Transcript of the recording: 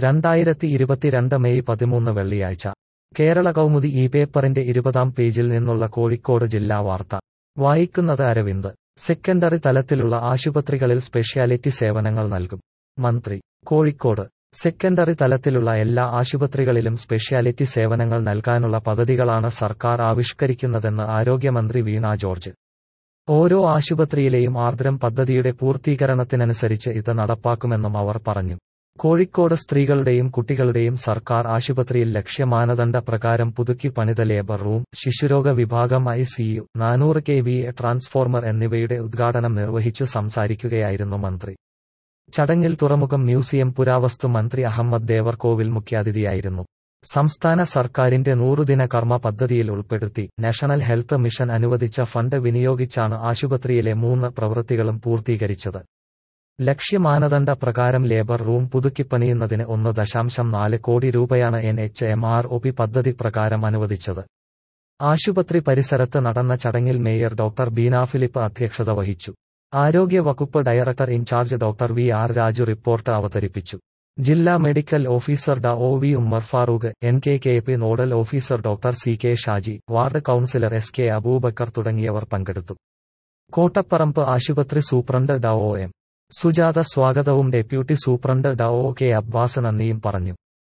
രണ്ടായിരത്തി ഇരുപത്തിരണ്ട് മെയ് പതിമൂന്ന് വെള്ളിയാഴ്ച കേരള കൗമുദി ഈ പേപ്പറിന്റെ ഇരുപതാം പേജിൽ നിന്നുള്ള കോഴിക്കോട് ജില്ലാ വാർത്ത വായിക്കുന്നത് അരവിന്ദ് സെക്കൻഡറി തലത്തിലുള്ള ആശുപത്രികളിൽ സ്പെഷ്യാലിറ്റി സേവനങ്ങൾ നൽകും മന്ത്രി കോഴിക്കോട് സെക്കൻഡറി തലത്തിലുള്ള എല്ലാ ആശുപത്രികളിലും സ്പെഷ്യാലിറ്റി സേവനങ്ങൾ നൽകാനുള്ള പദ്ധതികളാണ് സർക്കാർ ആവിഷ്കരിക്കുന്നതെന്ന് ആരോഗ്യമന്ത്രി വീണ ജോർജ് ഓരോ ആശുപത്രിയിലെയും ആർദ്രം പദ്ധതിയുടെ പൂർത്തീകരണത്തിനനുസരിച്ച് ഇത് നടപ്പാക്കുമെന്നും അവർ പറഞ്ഞു കോഴിക്കോട് സ്ത്രീകളുടെയും കുട്ടികളുടെയും സർക്കാർ ആശുപത്രിയിൽ ലക്ഷ്യമാനദണ്ഡ പ്രകാരം പുതുക്കി പണിത ലേബർ റൂം ശിശുരോഗ വിഭാഗം ഐ സിയു നാനൂറ് കെ വി എ ട്രാൻസ്ഫോർമർ എന്നിവയുടെ ഉദ്ഘാടനം നിർവഹിച്ചു സംസാരിക്കുകയായിരുന്നു മന്ത്രി ചടങ്ങിൽ തുറമുഖം മ്യൂസിയം പുരാവസ്തു മന്ത്രി അഹമ്മദ് ദേവർകോവിൽ മുഖ്യാതിഥിയായിരുന്നു സംസ്ഥാന സർക്കാരിന്റെ നൂറുദിന കർമ്മ പദ്ധതിയിൽ ഉൾപ്പെടുത്തി നാഷണൽ ഹെൽത്ത് മിഷൻ അനുവദിച്ച ഫണ്ട് വിനിയോഗിച്ചാണ് ആശുപത്രിയിലെ മൂന്ന് പ്രവൃത്തികളും പൂർത്തീകരിച്ചത് ലക്ഷ്യമാനദണ്ഡ പ്രകാരം ലേബർ റൂം പുതുക്കിപ്പണിയുന്നതിന് ഒന്ന് ദശാംശം നാല് കോടി രൂപയാണ് N H M R O P പദ്ധതി പ്രകാരം അനുവദിച്ചത് ആശുപത്രി പരിസരത്ത് നടന്ന ചടങ്ങിൽ മേയർ ഡോക്ടർ ബീന ഫിലിപ്പ് അധ്യക്ഷത വഹിച്ചു ആരോഗ്യ വകുപ്പ് director in-charge doctor V R Raju report അവതരിപ്പിച്ചു ജില്ലാ മെഡിക്കൽ ഓഫീസർ ഡ ഒ V Ummer Farooq N K K P nodal officer doctor C K Shaji ward councillor S K Abubacker തുടങ്ങിയവർ പങ്കെടുത്തു കോട്ടപ്പറമ്പ് ആശുപത്രി സൂപ്രണ്ട് ഡ ഒ എം സുജാത സ്വാഗതവും ഡെപ്യൂട്ടി സൂപ്രണ്ട് ഡ ഒ കെ അബ്ബാസ് നന്ദിയും പറഞ്ഞു